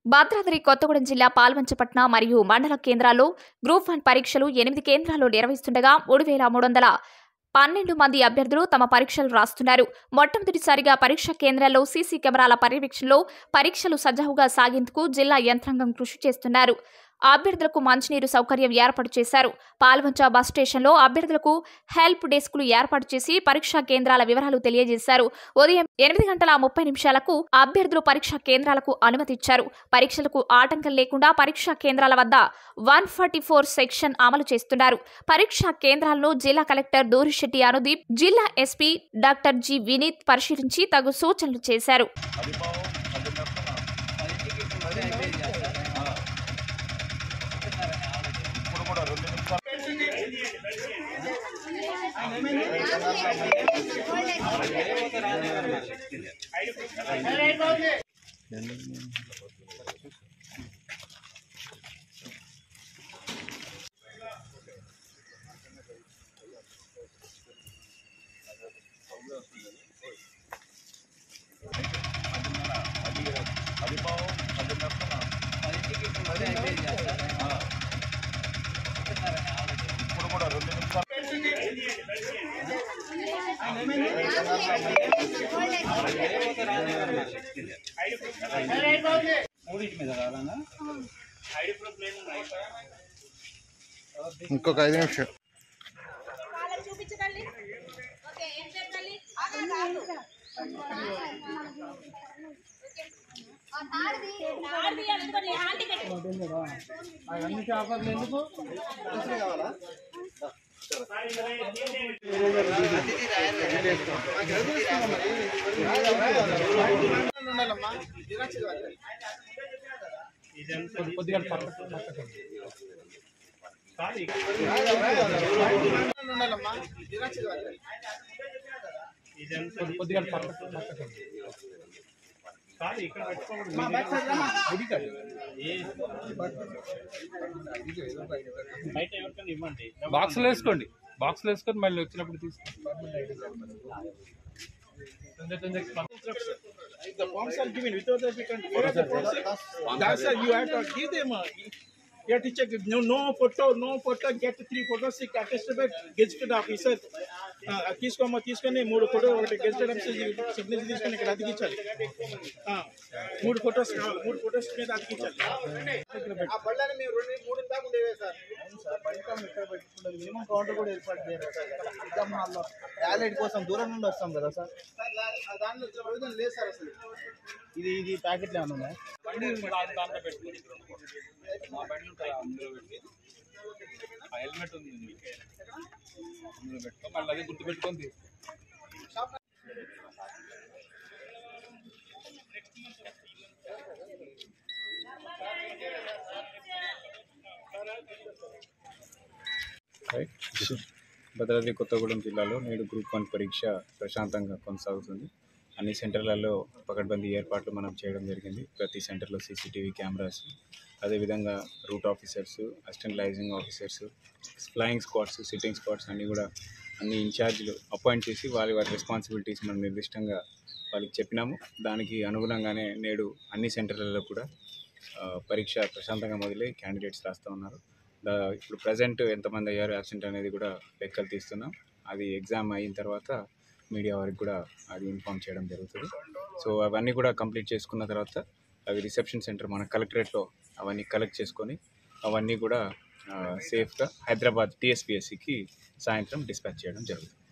భద్రాద్రి కొత్తగూడెం జిల్లా పాల్వంచపట్న మరియు మండల కేంద్రాల్లో గ్రూప్ వన్ పరీక్షలు ఎనిమిది కేంద్రాల్లో నిర్వహిస్తుండగా మూడు వేల మూడు వందల పన్నెండు మంది అభ్యర్థులు తమ పరీక్షలు రాస్తున్నారు మొట్టమొదటిసారిగా పరీక్ష కేంద్రాల్లో సీసీ కెమెరాల పర్యవేక్షణలో పరీక్షలు సజావుగా సాగేందుకు జిల్లా యంత్రాంగం కృషి చేస్తున్నారు అభ్యర్థులకు మంచినీరు సౌకర్యం ఏర్పాటు చేశారు పాల్వంచ బస్ స్టేషన్లో అభ్యర్థులకు హెల్ప్ డెస్క్లు ఏర్పాటు చేసి పరీక్షా కేంద్రాల వివరాలు తెలియజేశారు ఉదయం ఎనిమిది గంటల ముప్పై నిమిషాలకు అభ్యర్థులు పరీక్షా కేంద్రాలకు అనుమతిచ్చారు పరీక్షలకు ఆటంకం లేకుండా పరీక్షా కేంద్రాల వద్ద వన్ ఫార్టీ ఫోర్ సెక్షన్ అమలు చేస్తున్నారు పరీక్షా కేంద్రాలను జిల్లా కలెక్టర్ దూరిశెట్టి అనుదీప్ జిల్లా ఎస్పీ డాక్టర్ జి వినీత్ పరిశీలించి తగు సూచనలు చేశారు ఇంకొక ఐదు నిమిషం వాళ్ళకి చూపించగలి ఓకే ఏం చెప్పాలి ఆగండి ఆగు ఓకే. ఆ తాడిది తాడిది అందుకని హాల్ టికెట్ బాక్స్లో వేసుకోండి బాక్స్లో వేసుకొని మళ్ళీ వచ్చినప్పుడు తీసుకోండి The forms are given without that we can follow the process. That's why you have to give them. uh, You have to check it. No, no photo, no photo. Get three photos. Attested by gazetted officer. Uh, తీసుకోమా తీసుకొని మూడు photo ఒకటి gazetted officer signature తీసుకొని ఇక్కడ అతికించాలి ఆ, మూడు photos కావాలి మూడు photos మీద అతికించాలి ఆ బళ్ళని మేము రెండు మూడు దాకా ఉండేవే సార్ సార్ బయట ఇక్కడ పెట్టుకుంటారు మినిమం కౌంటర్ కూడా ఏర్పాటు చేయరు సార్ ఎగ్జామ్ హాల్లో టాయిలెట్ కోసం దూరం నుండి వస్తాం కదా సార్ సార్ దాంట్లో విధంగా లేదు సార్ అసలు ఇది ఇది ప్యాకెట్లు ఏమైనా ఉన్నాయా దాంట్లో పెట్టుకోండి మా బండి ఉంటుంది అందులో పెట్టి ఆ హెల్మెట్ ఉంది మీకు. అందులో పెట్టుకో మళ్ళీ అదే గుర్తు పెట్టుకొని తీసుకో భద్రాద్రి కొత్తగూడెం జిల్లాలో నేడు గ్రూప్ వన్ పరీక్ష ప్రశాంతంగా కొనసాగుతుంది అన్ని సెంటర్లలో పకడ్బందీ ఏర్పాట్లు మనం చేయడం జరిగింది ప్రతి సెంటర్లో సీసీటీవీ కెమెరాస్ అదేవిధంగా route officers assistant liaising officers flying squads sitting squads అన్నీ కూడా అన్ని ఇన్ఛార్జీలు అపాయింట్ చేసి వారి వారి రెస్పాన్సిబిలిటీస్ మనం నిర్దిష్టంగా వాళ్ళకి చెప్పినాము దానికి అనుగుణంగానే నేడు అన్ని సెంటర్లలో కూడా ఆ, పరీక్ష ప్రశాంతంగా మొదలై క్యాండిడేట్స్ రాస్తూ ఉన్నారు దా ఇప్పుడు ప్రజెంట్ ఎంతమంది అయ్యారు యాబ్సెంట్ అనేది కూడా లెక్కలు తీస్తున్నాం అది ఎగ్జామ్ అయిన తర్వాత మీడియా వారికి కూడా అది ఇన్ఫామ్ చేయడం జరుగుతుంది సో అవన్నీ కూడా కంప్లీట్ చేసుకున్న తర్వాత అవి రిసెప్షన్ సెంటర్ మన కలెక్టరేట్లో అవన్నీ కలెక్ట్ చేసుకొని అవన్నీ కూడా సేఫ్గా హైదరాబాద్ టీఎస్పిఎస్సికి సాయంత్రం డిస్పాచ్ చేయడం జరుగుతుంది